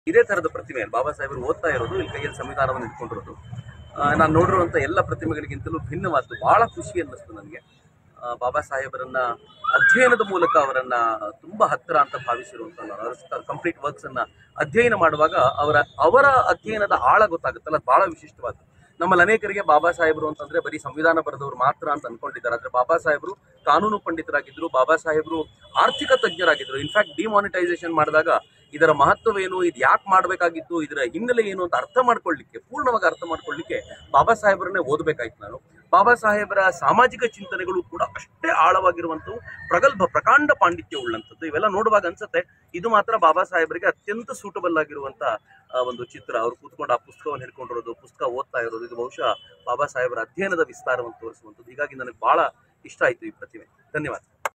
ಇದೇ ತರದ ಪ್ರತಿಮೆ ಬಾಬಾ ಸಾಹೇಬರು ಓದ್ತಾ ಇರೋದು ಇಲ್ಲಿ ಕೈಯಲ್ಲಿ ಸಂವಿಧಾನವನ್ನು ಇಟ್ಕೊಂಡಿರೋದು ನಾನು ನೋಡಿರುವಂಥ ಎಲ್ಲ ಪ್ರತಿಮೆಗಳಿಗಿಂತಲೂ ಭಿನ್ನವಾದ್ದು ಬಹಳ ಖುಷಿ ಅನ್ನಿಸ್ತು ನನಗೆ ಆ, ಬಾಬಾ ಸಾಹೇಬರನ್ನ ಅಧ್ಯಯನದ ಮೂಲಕ ಅವರನ್ನ ತುಂಬಾ ಹತ್ತಿರ ಅಂತ ಭಾವಿಸಿರುವಂತ ಕಂಪ್ಲೀಟ್ ವರ್ಕ್ಸ್ ಅನ್ನ ಅಧ್ಯಯನ ಮಾಡುವಾಗ ಅವರ ಅವರ ಅಧ್ಯಯನದ ಆಳ ಗೊತ್ತಾಗುತ್ತಲ್ಲ ಅದು ಬಹಳ ವಿಶಿಷ್ಟವಾದ್ದು ನಮ್ಮಲ್ಲಿ ಅನೇಕರಿಗೆ ಬಾಬಾ ಸಾಹೇಬರು ಅಂತಂದ್ರೆ ಬರೀ ಸಂವಿಧಾನ ಬರೆದವರು ಮಾತ್ರ ಅಂತ ಅನ್ಕೊಂಡಿದ್ದಾರೆ ಆದ್ರೆ ಬಾಬಾ ಸಾಹೇಬರು ಕಾನೂನು ಪಂಡಿತರಾಗಿದ್ರು ಬಾಬಾ ಸಾಹೇಬರು ಆರ್ಥಿಕ ತಜ್ಞರಾಗಿದ್ರು ಇನ್ಫ್ಯಾಕ್ಟ್ ಡಿಮಾನಿಟೈಸೇಷನ್ ಮಾಡಿದಾಗ ಇದರ ಮಹತ್ವವೇನು ಇದು ಯಾಕೆ ಮಾಡಬೇಕಾಗಿತ್ತು ಇದರ ಹಿನ್ನೆಲೆ ಏನು ಅಂತ ಅರ್ಥ ಮಾಡ್ಕೊಳ್ಳಿಕ್ಕೆ ಪೂರ್ಣವಾಗಿ ಅರ್ಥ ಮಾಡ್ಕೊಳ್ಳಿಕ್ಕೆ ಬಾಬಾ ಸಾಹೇಬರನ್ನೇ ಓದಬೇಕಾಯ್ತು ನಾನು ಬಾಬಾ ಸಾಹೇಬರ ಸಾಮಾಜಿಕ ಚಿಂತನೆಗಳು ಕೂಡ ಅಷ್ಟೇ ಆಳವಾಗಿರುವಂಥವು ಪ್ರಗಲ್ಭ ಪ್ರಕಾಂಡ ಪಾಂಡಿತ್ಯ ಉಳ್ಳಂಥದ್ದು ಇವೆಲ್ಲ ನೋಡುವಾಗ ಅನ್ಸುತ್ತೆ ಇದು ಮಾತ್ರ ಬಾಬಾ ಸಾಹೇಬರಿಗೆ ಅತ್ಯಂತ ಸೂಟಬಲ್ ಆಗಿರುವಂತ ಆ, ಒಂದು ಚಿತ್ರ ಅವ್ರು ಕೂತ್ಕೊಂಡು ಆ ಪುಸ್ತಕವನ್ನು ಹಿಡ್ಕೊಂಡಿರೋದು ಪುಸ್ತಕ ಓದ್ತಾ ಇರೋದು ಇದು ಬಹುಶಃ ಬಾಬಾ ಸಾಹೇಬರ ಅಧ್ಯಯನದ ವಿಸ್ತಾರವನ್ನು ತೋರಿಸುವಂಥದ್ದು ಹೀಗಾಗಿ ನನಗೆ ಬಹಳ ಇಷ್ಟ ಆಯಿತು ಈ ಪ್ರತಿಮೆ ಧನ್ಯವಾದ